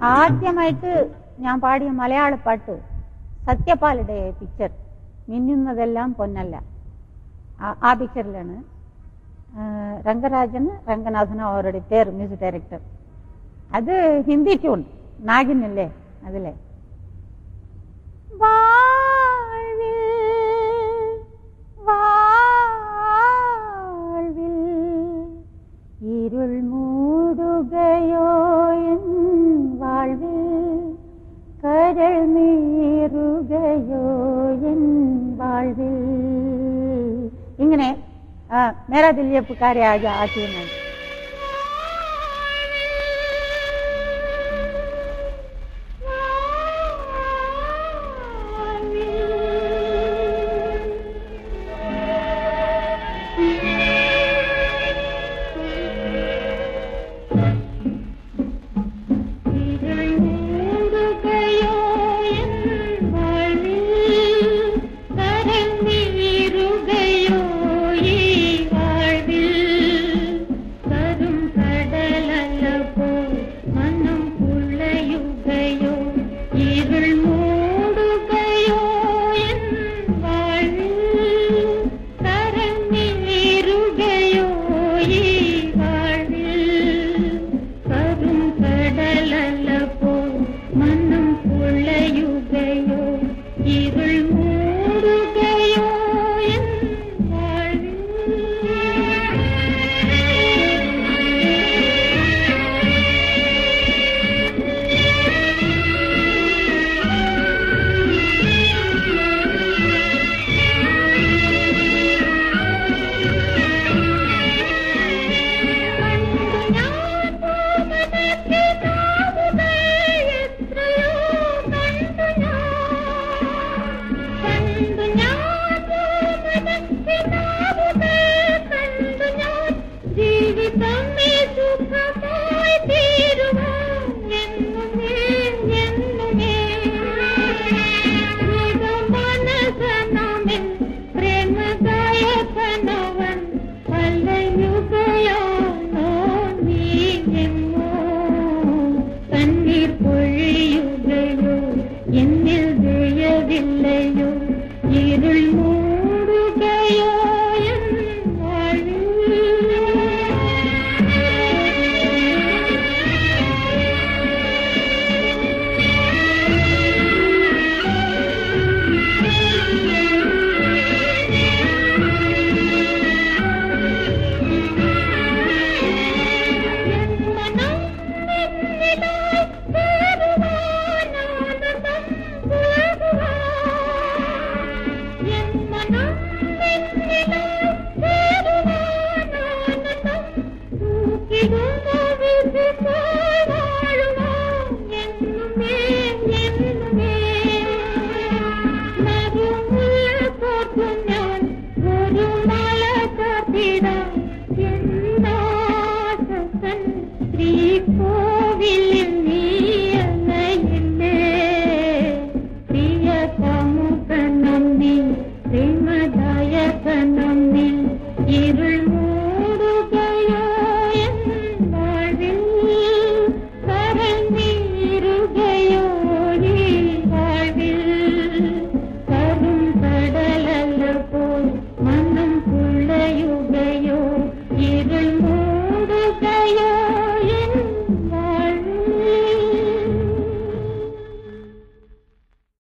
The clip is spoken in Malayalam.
ആദ്യമായിട്ട് ഞാൻ പാടിയ മലയാള പാട്ട് സത്യപാലുടെ പിക്ചർ മിന്നുന്നതെല്ലാം പൊന്നല്ല ആ- ആ പിക്ചറിലാണ് രംഗരാജന് രംഗനാഥനും അവരുടെ പേർ മ്യൂസിക് ഡയറക്ടർ അത് ഹിന്ദി ട്യൂൺ നാഗിനല്ലേ അതിലെ വാഴ്വിൽ വാഴ്വിൽ ഇരുൾ മൂടുകയോ എൻ വാഴ്വിൽ കരൾ നീറുകയോ എൻ വാഴ്വിൽ ഇങ്ങനെ ആ, മേരാ ദില്ലിയെ പുക്കാരെ ആജ ആക്കിയെന്നാണ് മൂടുകയോ എൻ വാഴ്വിൽ കരഞ്ഞീറുകയോ ഈ വാഴ്വിൽ കരും കടലല്ല പോ മനം പുളയുകയോ ഇരുൾ മൂടുകയോ എൻ വാഴ്വിൽ കരഞ്ഞീറുകയോ ഈ വാഴ്വിൽ കരും കടലല്ല പോ മനം പുളയുകയോ ഇരുൾ മൂടുകയോ എൻ ജീവിതമേ സുഖമായി തീരുമോ എന്നുമേ എന്നുമേ മനസനമെൻ പ്രേമദായകനവൻ അലയുകയാണോ നീ എങ്ങോ കണ്ണീർ പൊഴിയ